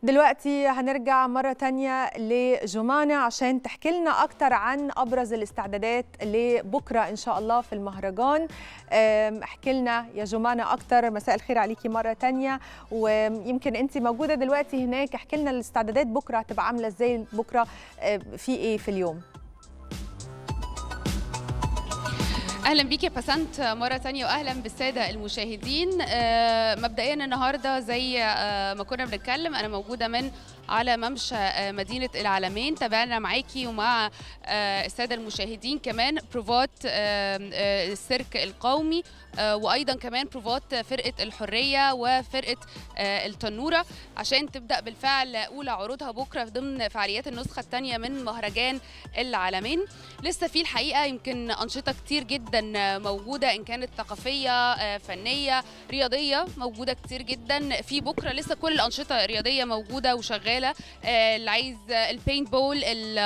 دلوقتي هنرجع مرة تانية لجمانة عشان تحكي لنا أكتر عن أبرز الاستعدادات لبكرة إن شاء الله في المهرجان احكي لنا يا جمانة أكتر مساء الخير عليكي مرة تانية ويمكن أنت موجودة دلوقتي هناك احكي لنا الاستعدادات بكرة هتبقى عاملة إزاي بكرة في إيه في اليوم اهلا بيك يا بسنت مره تانية واهلا بالساده المشاهدين مبدئيا النهارده زي ما كنا بنتكلم انا موجوده من على ممشى مدينه العالمين تابعنا معاكي ومع الساده المشاهدين كمان بروفات السيرك القومي وايضا كمان بروفات فرقه الحريه وفرقه التنوره عشان تبدا بالفعل اولى عروضها بكره ضمن فعاليات النسخه الثانيه من مهرجان العالمين لسه في الحقيقه يمكن انشطه كتير جدا موجوده ان كانت ثقافيه فنيه رياضيه موجوده كتير جدا في بكره لسه كل الانشطه الرياضيه موجوده وشغاله اللي عايز البينت بول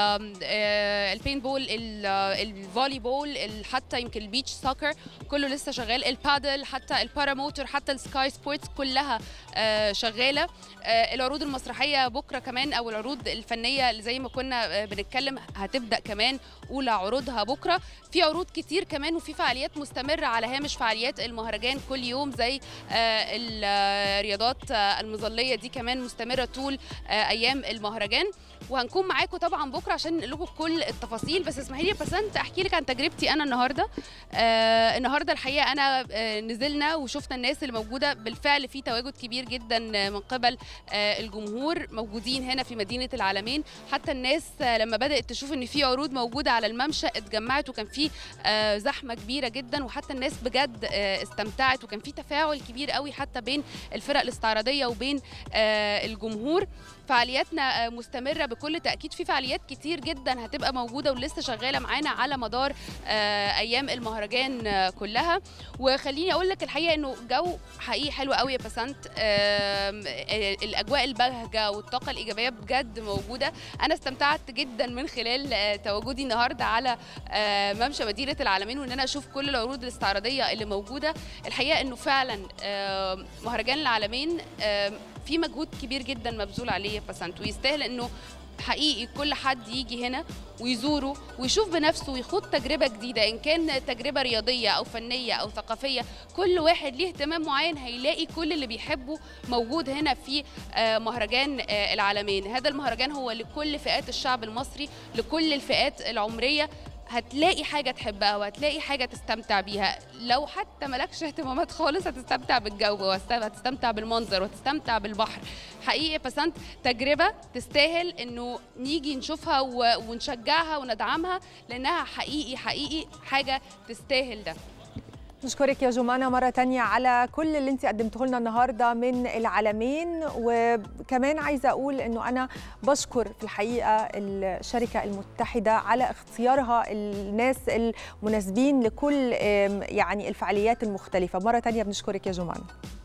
البينت بول الفولي بول حتى يمكن البيتش سوكر كله لسه شغال البادل حتى الباراموتور حتى السكاي سبورتس كلها شغاله العروض المسرحيه بكره كمان او العروض الفنيه اللي زي ما كنا بنتكلم هتبدا كمان اولى عروضها بكره في عروض كتير كمان وفي فعاليات مستمره على هامش فعاليات المهرجان كل يوم زي الرياضات المظليه دي كمان مستمره طول ايام المهرجان وهنكون معاكم طبعا بكره عشان نقول لكم كل التفاصيل بس اسمحي لي بسنت احكي لك عن تجربتي انا النهارده آه النهارده الحقيقه انا آه نزلنا وشفنا الناس اللي موجوده بالفعل في تواجد كبير جدا من قبل آه الجمهور موجودين هنا في مدينه العالمين حتى الناس آه لما بدات تشوف ان في عروض موجوده على الممشى اتجمعت وكان في آه زحمه كبيره جدا وحتى الناس بجد آه استمتعت وكان في تفاعل كبير قوي حتى بين الفرق الاستعراضيه وبين آه الجمهور فعالياتنا مستمرة بكل تأكيد في فعاليات كتير جدا هتبقى موجودة ولسه شغالة معانا على مدار أيام المهرجان كلها وخليني أقول لك الحقيقة إنه جو حقيقي حلو قوي يا بسنت الأجواء البهجة والطاقة الإيجابية بجد موجودة أنا استمتعت جدا من خلال تواجدي النهاردة على ممشى مدينة العالمين وإن أنا أشوف كل العروض الاستعراضية اللي موجودة الحقيقة إنه فعلا مهرجان العالمين في مجهود كبير جدا مبذول عليه بسنت ويستاهل انه حقيقي كل حد يجي هنا ويزوره ويشوف بنفسه ويخوض تجربة جديدة إن كان تجربة رياضية أو فنية أو ثقافية كل واحد ليه اهتمام معين هيلاقي كل اللي بيحبه موجود هنا في مهرجان العالمين هذا المهرجان هو لكل فئات الشعب المصري لكل الفئات العمرية هتلاقي حاجه تحبها وهتلاقي حاجه تستمتع بيها لو حتى مالكش اهتمامات خالص هتستمتع بالجو وهتستمتع بالمنظر وهتستمتع بالبحر حقيقي بسنت تجربه تستاهل انه نيجي نشوفها ونشجعها وندعمها لانها حقيقي حقيقي حاجه تستاهل ده نشكرك يا جمانة مرة تانية على كل اللي انت قدمته لنا النهاردة من العالمين وكمان عايزة أقول أنه أنا بشكر في الحقيقة الشركة المتحدة على اختيارها الناس المناسبين لكل يعني الفعاليات المختلفة مرة تانية بنشكرك يا جمانة